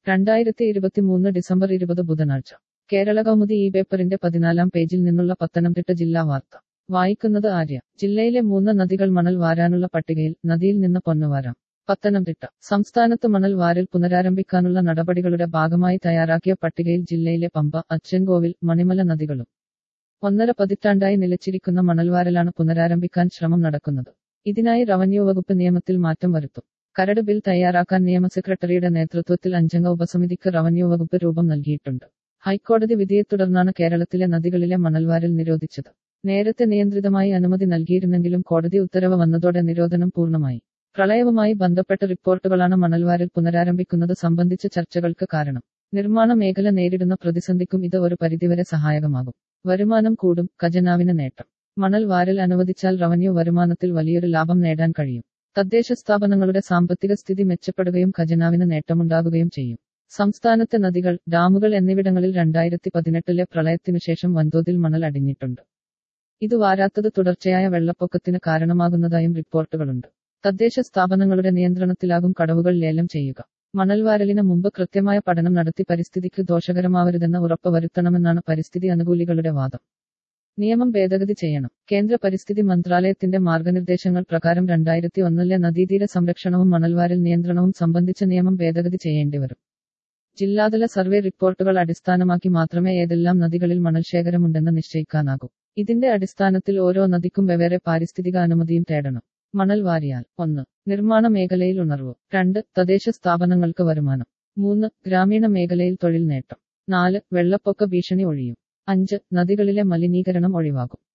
രണ്ടായിരത്തി ഇരുപത്തിമൂന്ന് ഡിസംബർ ഇരുപത് ബുധനാഴ്ച കേരള കൗമുദി ഈ പേപ്പറിന്റെ പതിനാലാം പേജിൽ നിന്നുള്ള പത്തനംതിട്ട ജില്ലാ വാർത്ത വായിക്കുന്നത് ആര്യ ജില്ലയിലെ മൂന്ന് നദികൾ മണൽ വാരാനുള്ള പട്ടികയിൽ നദിയിൽ നിന്ന് പൊന്നുവാരാം പത്തനംതിട്ട സംസ്ഥാനത്ത് മണൽ വാരൽ പുനരാരംഭിക്കാനുള്ള നടപടികളുടെ ഭാഗമായി തയ്യാറാക്കിയ പട്ടികയിൽ ജില്ലയിലെ പമ്പ അച്ചൻകോവിൽ മണിമല നദികളും ഒന്നര പതിറ്റാണ്ടായി നിലച്ചിരിക്കുന്ന മണൽവാരലാണ് പുനരാരംഭിക്കാൻ ശ്രമം നടക്കുന്നത് ഇതിനായി റവന്യൂ വകുപ്പ് നിയമത്തിൽ മാറ്റം വരുത്തും കരട് ബിൽ തയ്യാറാക്കാൻ നിയമ സെക്രട്ടറിയുടെ നേതൃത്വത്തിൽ അഞ്ചംഗ ഉപസമിതിക്ക് റവന്യൂ വകുപ്പ് രൂപം നൽകിയിട്ടുണ്ട് ഹൈക്കോടതി വിധിയെ തുടർന്നാണ് കേരളത്തിലെ നദികളിലെ മണൽവാരൽ നിരോധിച്ചത് നേരത്തെ നിയന്ത്രിതമായി അനുമതി നൽകിയിരുന്നെങ്കിലും കോടതി ഉത്തരവ് വന്നതോടെ നിരോധനം പൂർണ്ണമായി പ്രളയവുമായി ബന്ധപ്പെട്ട റിപ്പോർട്ടുകളാണ് മണൽവാരൽ പുനരാരംഭിക്കുന്നത് സംബന്ധിച്ച ചർച്ചകൾക്ക് കാരണം നിർമ്മാണ മേഖല നേരിടുന്ന പ്രതിസന്ധിക്കും ഇത് ഒരു പരിധിവരെ സഹായകമാകും വരുമാനം കൂടും ഖജനാവിന് നേട്ടം മണൽ വാരൽ അനുവദിച്ചാൽ റവന്യൂ വരുമാനത്തിൽ വലിയൊരു ലാഭം നേടാൻ കഴിയും തദ്ദേശ സ്ഥാപനങ്ങളുടെ സാമ്പത്തിക സ്ഥിതി മെച്ചപ്പെടുകയും ഖജനാവിന് നേട്ടമുണ്ടാകുകയും ചെയ്യും സംസ്ഥാനത്തെ നദികൾ ഡാമുകൾ എന്നിവിടങ്ങളിൽ രണ്ടായിരത്തി പതിനെട്ടിലെ പ്രളയത്തിനുശേഷം വൻതോതിൽ മണൽ അടിഞ്ഞിട്ടുണ്ട് ഇത് വാരാത്തത് തുടർച്ചയായ വെള്ളപ്പൊക്കത്തിന് കാരണമാകുന്നതായും റിപ്പോർട്ടുകളുണ്ട് തദ്ദേശ സ്ഥാപനങ്ങളുടെ നിയന്ത്രണത്തിലാകും കടവുകൾ ലേലം ചെയ്യുക മണൽവാരലിന് മുമ്പ് കൃത്യമായ പഠനം നടത്തി പരിസ്ഥിതിക്ക് ദോഷകരമാവരുതെന്ന ഉറപ്പ് വരുത്തണമെന്നാണ് പരിസ്ഥിതി അനുകൂലികളുടെ വാദം നിയമം ഭേദഗതി ചെയ്യണം കേന്ദ്ര പരിസ്ഥിതി മന്ത്രാലയത്തിന്റെ മാർഗനിർദ്ദേശങ്ങൾ പ്രകാരം രണ്ടായിരത്തി ഒന്നിലെ നദീതീര സംരക്ഷണവും മണൽവാരൽ നിയന്ത്രണവും സംബന്ധിച്ച നിയമം ഭേദഗതി ചെയ്യേണ്ടിവരും ജില്ലാതല സർവേ റിപ്പോർട്ടുകൾ അടിസ്ഥാനമാക്കി മാത്രമേ ഏതെല്ലാം നദികളിൽ മണൽശേഖരമുണ്ടെന്ന് നിശ്ചയിക്കാനാകൂ ഇതിന്റെ അടിസ്ഥാനത്തിൽ ഓരോ നദിക്കും വെവ്വേറെ പാരിസ്ഥിതിക അനുമതിയും തേടണം മണൽ വാരിയാൽ ഒന്ന് നിർമ്മാണ മേഖലയിൽ ഉണർവ് രണ്ട് തദ്ദേശ സ്ഥാപനങ്ങൾക്ക് വരുമാനം മൂന്ന് ഗ്രാമീണ മേഖലയിൽ തൊഴിൽ നേട്ടം നാല് വെള്ളപ്പൊക്ക ഭീഷണി ഒഴിയും അഞ്ച് നദികളിലെ മലിനീകരണം ഒഴിവാകും